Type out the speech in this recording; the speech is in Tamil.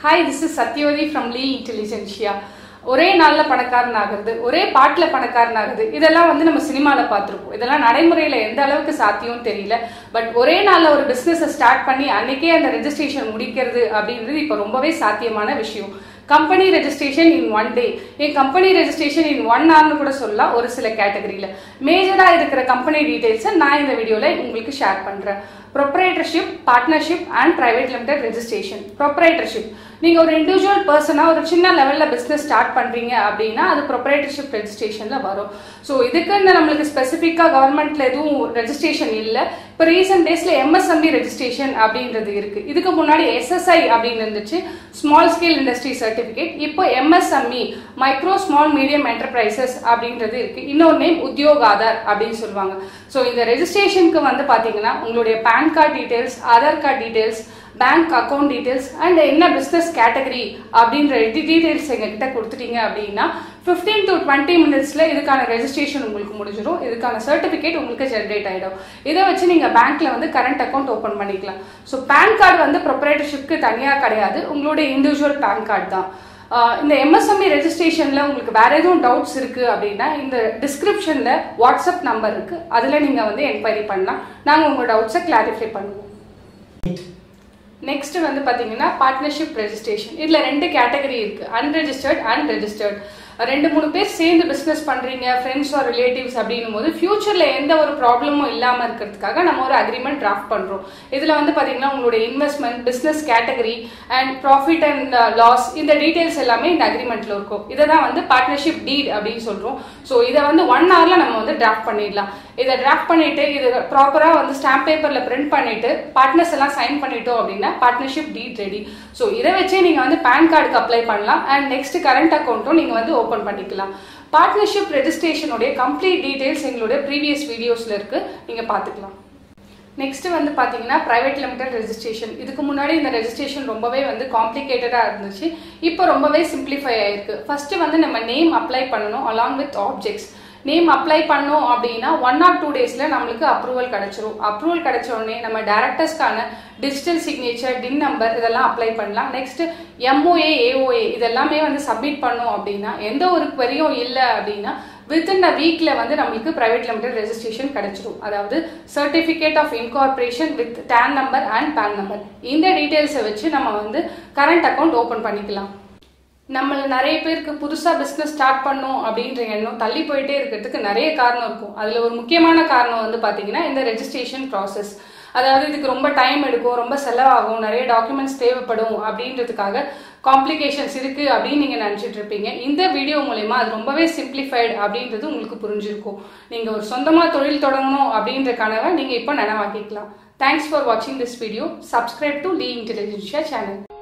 hi this is Satyavathi from Lee Intelligentsia ஒரே நாள்ல பணக்காரன் ஆகுறது ஒரே பாட்டுல பணக்காரன் ஆகுது இதெல்லாம் வந்து நம்ம சினிமால பார்த்திருப்போம் இதெல்லாம் நடைமுறையில எந்த அளவுக்கு சாத்தியம் தெரியல பட் ஒரே நாள்ல ஒரு பிசினஸ் ஸ்டார்ட் பண்ணி அன்னைக்கே அந்த ரெஜிஸ்ட்ரேஷன் முடிக்கிறது அப்படின்றது இப்போ ரொம்பவே சாத்தியமான விஷயம் company registration in one day என் கம்பெனி ரெஜிஸ்ட்ரேஷன் இன் ஒன் ஹவர்னு கூட சொல்லலாம் ஒரு சில கேட்டகரியில மேஜரா இருக்கிற கம்பெனி டீடைல்ஸை நான் இந்த வீடியோல உங்களுக்கு ஷேர் பண்றேன் proprietorship partnership and private limited registration proprietorship நீங்க ஒரு இண்டிவிஜுவல் பர்சனா ஒரு சின்ன லெவல்ல பிசினஸ் ஸ்டார்ட் பண்றீங்க அப்படின்னா அது ப்ரொப்ரைட்டர்ஷிப் ரெஜிஸ்ட்ரேஷன்ல வரும் ஸோ இதுக்குன்னு நம்மளுக்கு ஸ்பெசிஃபிக்கா கவர்மெண்ட்ல எதுவும் ரெஜிஸ்ட்ரேஷன் இல்ல இப்போ ரீசெண்ட் டேஸ்ல எம்எஸ்எம்இ ரெஜிஸ்ட்ரேஷன் அப்படின்றது இருக்கு இதுக்கு முன்னாடி எஸ்எஸ்ஐ அப்படின்னு இருந்துச்சு ஸ்மால் ஸ்கேல் இண்டஸ்ட்ரி சர்டிபிகேட் இப்போ MSME micro small medium enterprises அப்படின்றது இருக்கு இன்னொரு நேம் உத்தியோக் ஆதார் அப்படின்னு சொல்லுவாங்க ஸோ இந்த ரெஜிஸ்ட்ரேஷனுக்கு வந்து பாத்தீங்கன்னா உங்களுடைய PAN card details Aadhaar card details bank account details and என்ன பிஸ்னஸ் கேட்டகரி அப்படின்ற டீடைல்ஸ் எங்ககிட்ட கொடுத்துட்டீங்க அப்படின்னா ஃபிஃப்டீன் டு டுவெண்ட்டி மினிட்ஸில் இதுக்கான ரெஜிஸ்ட்ரேஷன் உங்களுக்கு முடிஞ்சிடும் இதுக்கான சர்டிஃபிகேட் உங்களுக்கு ஜென்ரேட் ஆகிடும் இதை வச்சு நீங்கள் பேங்க்ல வந்து கரண்ட் அக்கௌண்ட் ஓப்பன் பண்ணிக்கலாம் ஸோ பேன் கார்டு வந்து ப்ரொப்ரேட்டர்ஷிப்க்கு தனியாக கிடையாது உங்களுடைய இண்டிவிஜுவல் பேன் கார்டு தான் ஆஹ் இந்த எம்எஸ்எம்இ ரெஜிஸ்ட்ரேஷன்ல உங்களுக்கு வேற எதுவும் டவுட்ஸ் இருக்கு அப்படின்னா இந்த டிஸ்கிரிப்ஷன்ல வாட்ஸ்அப் நம்பர் இருக்கு அதுல நீங்க வந்து என்கொயரி பண்ணலாம் நாங்க உங்க டவுட்ஸை கிளாரிஃபை பண்ணுவோம் நெக்ஸ்ட் வந்து பாத்தீங்கன்னா பார்ட்னர்ஷிப் ரெஜிஸ்ட்ரேஷன் இதுல ரெண்டு கேட்டகரி இருக்கு அன்ரெஜிஸ்டர்ட் அண்ட் ரெஜிஸ்டர்ட் ரெண்டு மூணு பேர் சேர்ந்து பிசினஸ் பண்றீங்க ஃப்ரெண்ட்ஸ் ஆர் ரிலேட்டிவ்ஸ் அப்படின்னும் போது ஃபியூச்சர்ல எந்த ஒரு ப்ராப்ளமும் இல்லாம இருக்கிறதுக்காக நம்ம ஒரு அக்ரிமெண்ட் டிராஃப்ட் பண்றோம் இதுல வந்து பாத்தீங்கன்னா உங்களுடைய investment business category and profit and loss இந்த டீடைல்ஸ் எல்லாமே இந்த அக்ரிமெண்ட்ல இருக்கும் இதை தான் வந்து பார்ட்னர்ஷிப் டீட் அப்படின்னு சொல்றோம் ஸோ இதை வந்து ஒன் ஹவர்ல நம்ம வந்து டிராஃப்ட் பண்ணிடலாம் இதை டிராஃப்ட் பண்ணிட்டு இது ப்ராப்பரா வந்து ஸ்டாம்ப் பேப்பர்ல பிரிண்ட் பண்ணிட்டு பார்ட்னர்ஸ் எல்லாம் சைன் பண்ணிட்டோம் அப்படின்னா பார்ட்னர்ஷிப் டீட் ரெடி ஸோ இதை வச்சே நீங்க வந்து பேன் கார்டுக்கு அப்ளை பண்ணலாம் அண்ட் நெக்ஸ்ட் கரண்ட் அக்கௌண்ட்டும் நீங்க வந்து ஓப்பன் பண்ணிக்கலாம் பார்ட்னர்ஷிப் ரெஜிஸ்ட்ரேஷனுடைய கம்ப்ளீட் டீடைல்ஸ் எங்களுடைய ப்ரீவியஸ் வீடியோஸ்ல இருக்கு நீங்க பாத்துக்கலாம் நெக்ஸ்ட் வந்து பாத்தீங்கன்னா பிரைவேட் லிமிடெட் ரெஜிஸ்ட்ரேஷன் இதுக்கு முன்னாடி இந்த ரெஜிஸ்ட்ரேஷன் ரொம்பவே வந்து காம்ப்ளிகேட்டடா இருந்துச்சு இப்போ ரொம்பவே சிம்பிளிஃபை ஆயிருக்கு ஃபர்ஸ்ட் வந்து நம்ம நேம் அப்ளை பண்ணணும் along with objects name apply பண்ணோம் அப்படின்னா ஒன் ஆர் டூ டேஸ்ல நம்மளுக்கு அப்ரூவல் கிடைச்சிரும் அப்ரூவல் கிடைச்ச உடனே நம்ம டேரக்டர்ஸ்க்கான டிஜிட்டல் சிக்னேச்சர் டின் நம்பர் இதெல்லாம் அப்ளை பண்ணலாம் நெக்ஸ்ட் எம்ஓஏ ஏஓஏ இதெல்லாமே வந்து சப்மிட் பண்ணோம் அப்படின்னா எந்த ஒரு queryயும் இல்லை அப்படின்னா வித்தின் அ வீக்ல வந்து நம்மளுக்கு பிரைவேட் லிமிடெட் ரெஜிஸ்ட்ரேஷன் கிடைச்சிடும் அதாவது certificate of incorporation with TAN number and PAN number இந்த டீடைல்ஸை வச்சு நம்ம வந்து கரண்ட் அக்கௌண்ட் ஓபன் பண்ணிக்கலாம் நம்மள நிறைய பேருக்கு புதுசா பிசினஸ் ஸ்டார்ட் பண்ணும் அப்படின்ற எண்ணம் தள்ளி போயிட்டே இருக்கிறதுக்கு நிறைய காரணம் இருக்கும் அதுல ஒரு முக்கியமான காரணம் வந்து பாத்தீங்கன்னா இந்த ரெஜிஸ்ட்ரேஷன் ப்ராசஸ் அதாவது இதுக்கு ரொம்ப டைம் எடுக்கும் ரொம்ப செலவாகும் நிறைய டாக்குமெண்ட்ஸ் தேவைப்படும் அப்படின்றதுக்காக காம்ப்ளிகேஷன்ஸ் இருக்கு அப்படின்னு நீங்க நினைச்சிட்டு இருப்பீங்க இந்த வீடியோ மூலயமா அது ரொம்பவே சிம்பிளிஃபைடு அப்படின்றது உங்களுக்கு புரிஞ்சிருக்கும் நீங்க ஒரு சொந்தமா தொழில் தொடங்கணும் அப்படின்ற கனவை நீங்க இப்போ நினைவாக்கிக்கலாம் தேங்க்ஸ் ஃபார் வாட்சிங் this video subscribe to Lee Intelligentsia channel